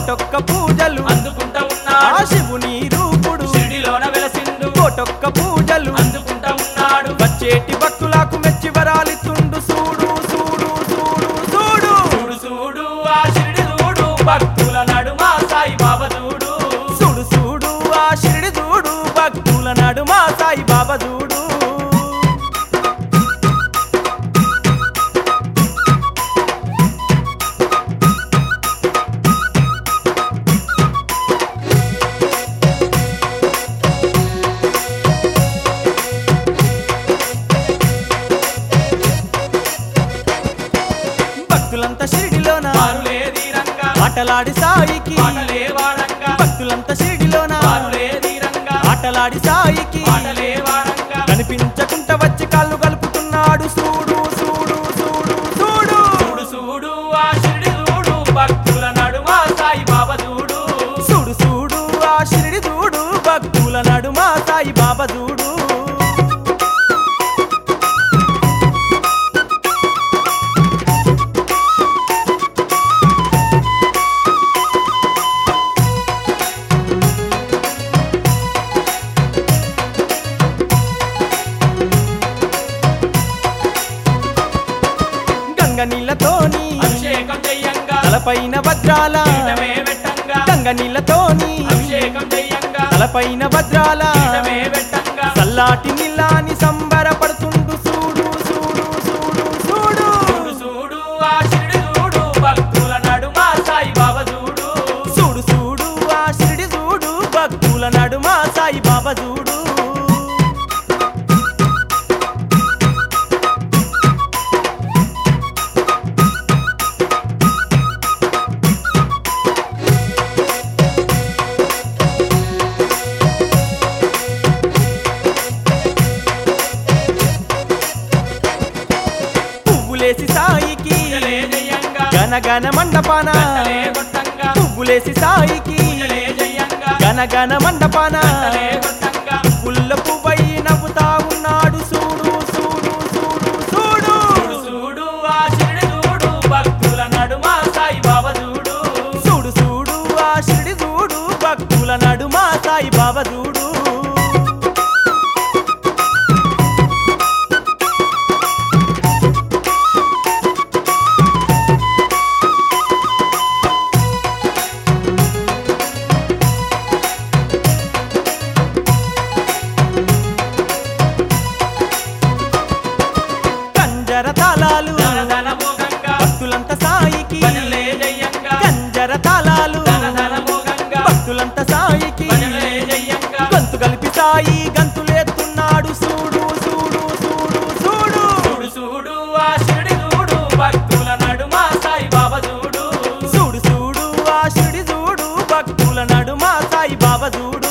కోటొక్క పూజలు అందుకుంటా ఆ ఉన్నాడు శివుని రూపుడు షిరిడిలోన వెలసిండు కోటొక్క పూజలు అందుకుంటా ఉన్నాడు వచ్చేటి భక్తులకు మెచ్చి వరాలిస్తుండు సూడు సూడు సూడు సూడు చూడు చూడు ఆ షిరిడి చూడు భక్తుల నడుమ సాయి బాబా చూడు సుడు సూడు ఆ షిరిడి చూడు భక్తుల నడుమ సాయి బాబా చూడు భక్తులంతా షిరిడిలోన మారులే తీరంగా ఆటలాడి సాయికి పాటలే వాడంగా భక్తులంతా షిరిడిలోన మారులే తీరంగా ఆటలాడి సాయికి పాటలే వాడంగా కనిపించకుంట వచ్చి కాళ్ళు కలుపుతున్నాడు సూడు సూడు సూడు సూడు చూడు చూడు ఆ షిరిడి చూడు భక్తుల నడుమ సాయి బాబా చూడు సూడు సూడు ఆ షిరిడి చూడు భక్తుల నడుమ సాయి బాబా చూడు గంగ నీళ్ళతోని అభిషేకం చెయ్యంగా తలపైన వజ్రాల పీఠమే పెట్టంగా గంగ నీళ్ళతోని అభిషేకం చెయ్యంగా తలపైన వజ్రాల పీఠమే పెట్టంగా చల్లాటి నీళ్ళని సంబరపడుతుండు సూడు సూడు సూడు సూడు చూడు చూడు ఆ షిరిడి చూడు భక్తుల నడుమ సాయి బాబా చూడు చూడు చూడు ఆ షిరిడి చూడు భక్తుల నడుమ సాయి బాబా చూడు పువ్వులేసి సాయికి పూజలే చెయ్యంగా గనగన మండపాన గంటలే కొట్టంగా పువ్వులేసి సాయికి పూజలే చెయ్యంగా గనగన మండపాన గంటలే కొట్టంగా పుల్ల పువ్వై నవ్వుతా ఉన్నాడు సూడు సూడు సూడు సూడు చూడు చూడు ఆ షిరిడి చూడు భక్తుల నడుమ సాయి బాబా చూడు చూడు చూడు ఆ షిరిడి చూడు భక్తుల నడుమ సాయి బాబా చూడు కంజర తాళాలు ధన ధన మోగంగా భక్తులంతా సాయికి భజనలే చెయ్యంగా కంజర తాళాలు ధన ధన మోగంగా భక్తులంతా సాయికి భజనలే చెయ్యంగా గంతు కలిపి సాయి గంతులేస్తున్నాడు సూడు సూడు సూడు సూడు చూడు చూడు ఆ షిరిడి చూడు భక్తుల నడుమ సాయి బాబా చూడు చూడు చూడు ఆ షిరిడి చూడు భక్తుల నడుమ సాయి బాబా చూడు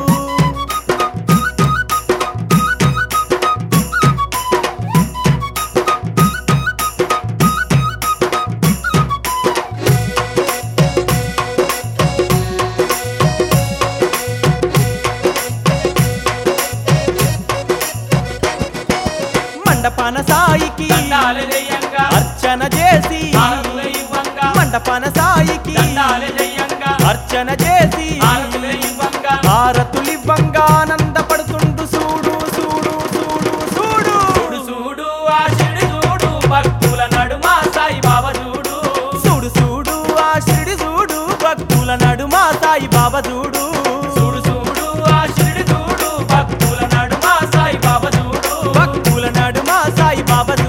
మండపాన సాయికి దండాలు చెయ్యంగా అర్చన చేసి హారతులు ఇవ్వంగా మండపాన సాయికి దండాలు చెయ్యంగా అర్చన చేసి హారతులు ఇవ్వంగా హారతులివ్వంగా ఆనందపడుతుండు సూడు సూడు సూడు సూడు చూడు చూడు ఆ షిరిడి చూడు భక్తుల నడుమ సాయి బాబా చూడు చూడు చూడు ఆ షిరిడి చూడు భక్తుల నడుమ సాయి బాబా చూడు చూడు చూడు ఆ షిరిడి చూడు భక్తుల నడుమ సాయి బాబా చూడు భక్తుల నడుమ సాయి బాబా